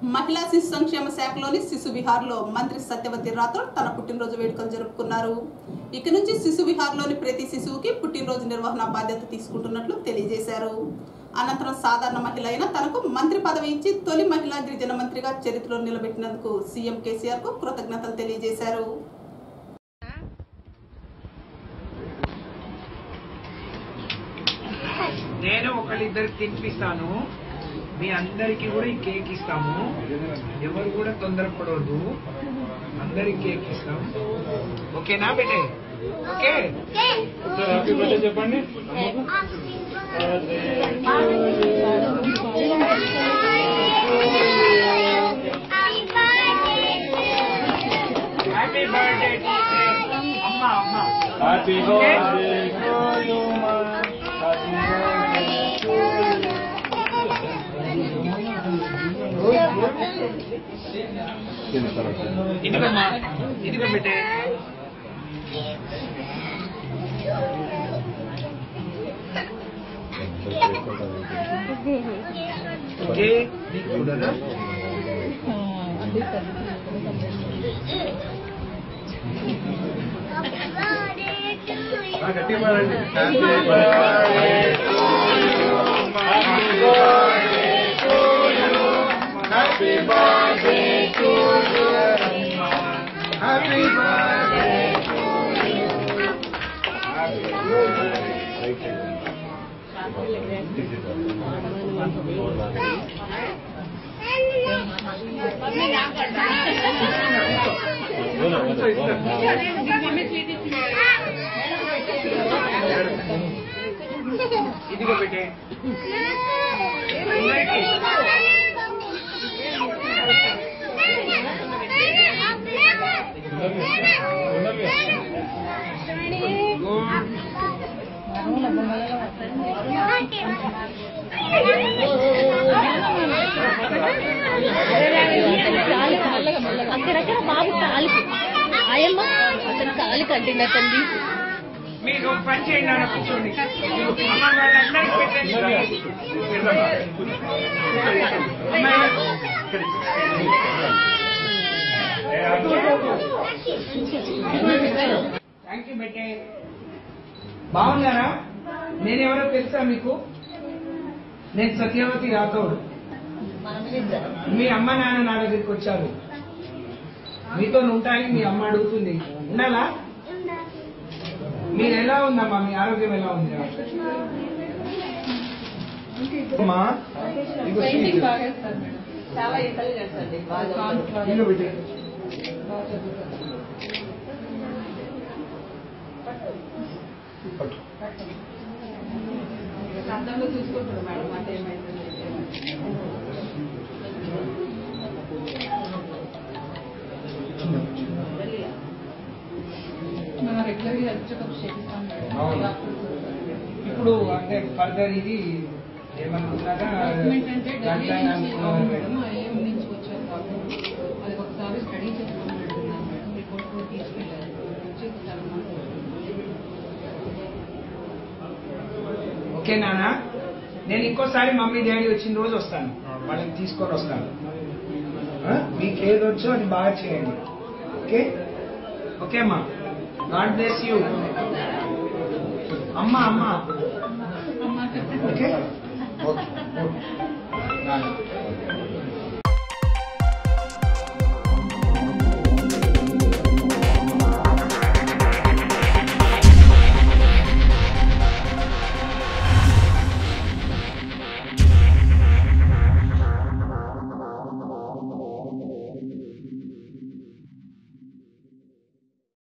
మహిళా శిశు సంక్షేమ శాఖలోని శిశు విహార్లో మంత్రి సత్యవతి రాథోడ్ తన పుట్టినరోజు వేడుకలు జరుపుకున్నారు ఇక నుంచి శిశు విహార్లోని ప్రతి శిశువుకి పుట్టినరోజు నిర్వహణ బాధ్యత తీసుకుంటున్నట్లు తెలియజేశారు అనంతరం సాధారణ మహిళ అయిన తనకు మంత్రి పదవి ఇచ్చి తొలి మహిళా గిరిజన మంత్రిగా చరిత్రలో నిలబెట్టినందుకు సీఎం కేసీఆర్ కు కృతజ్ఞతలు తెలియజేశారు నేను ఒకళ్ళిద్దరికి తినిపిస్తాను మీ అందరికి కూడా ఈ కేక్ ఇస్తాము ఎవరు కూడా తొందరపడవద్దు అందరికి కేక్ ఇస్తాం ఓకేనా బేటే ఓకే హ్యాపీ బర్త్డే చెప్పండి హ్యాపీ బర్త్డే అమ్మ అమ్మ హ్యాపీ బర్త్డే టు యు మా హ్యాపీ ఇదిగమ్మా ఇదిగో బేటే ఓకే నీకు కూడానా గట్టి పడండి happy birthday happy birthday happy birthday to you happy birthday ఇదిగో పెట్టే అక్కడక్కడ బాబు కాలికి ఆయమ్మ అతని కాలి కట్టింది అతన్ని మీరు ఒక పని చేయండి నాన్న కూర్చోండి అమ్మ వాళ్ళందరికీ పెట్టండి థ్యాంక్ యూ బెట్టే బాగున్నారా నేనెవరో తెలుసా మీకు నేను సత్యవతి రాథోడ్ మీ అమ్మ నాన్న నా దగ్గరికి వచ్చారు మీతో ఉంటాయి మీ అమ్మ అడుగుతుంది ఉండాలా మీరు ఎలా ఉందమ్మా మీ ఆరోగ్యం ఎలా ఉంది అమ్మా ఇదిగో స్వీట్. చాలా ఇంటెలిజెంట్ అండి బాగా ఇదిగో బిడ్డ. పట్టు. అర్థంలో చూసుకుంటాడు మేడం మాట ఏమైంది మనం రెగ్యులర్ హెల్త్ చెకప్ చేపిస్తాం అవును. మేడం ఇప్పుడు అంటే ఫర్దర్ ఇది ఏమనుకున్నారా డాక్యుమెంట్ అంటే ఢిల్లీ గంట నుంచి అవును మేడం అనుకున్నారా? ఐఎం నుంచి వచ్చారు బాబు అది ఒకసారి స్టడీ చేసుకున్నాడు మేడం రిపోర్ట్ కూడా తీసుకెళ్ళారు వచ్చి ఒకసారి మాట్లాడారు. ఓకే నాన్న నేను ఇంకోసారి మమ్మీ డాడీ వచ్చిన రోజు వస్తాను వాళ్ళని తీసుకొని వస్తాను ఆ? మీకు ఏది వచ్చో అది బాగా చేయండి ఓకే ఓకే అమ్మా గాడ్ బ్లెస్ యూ అమ్మా అమ్మా అమ్మా చెప్పండి ఓకే ఓకే ఓకే. నాన్న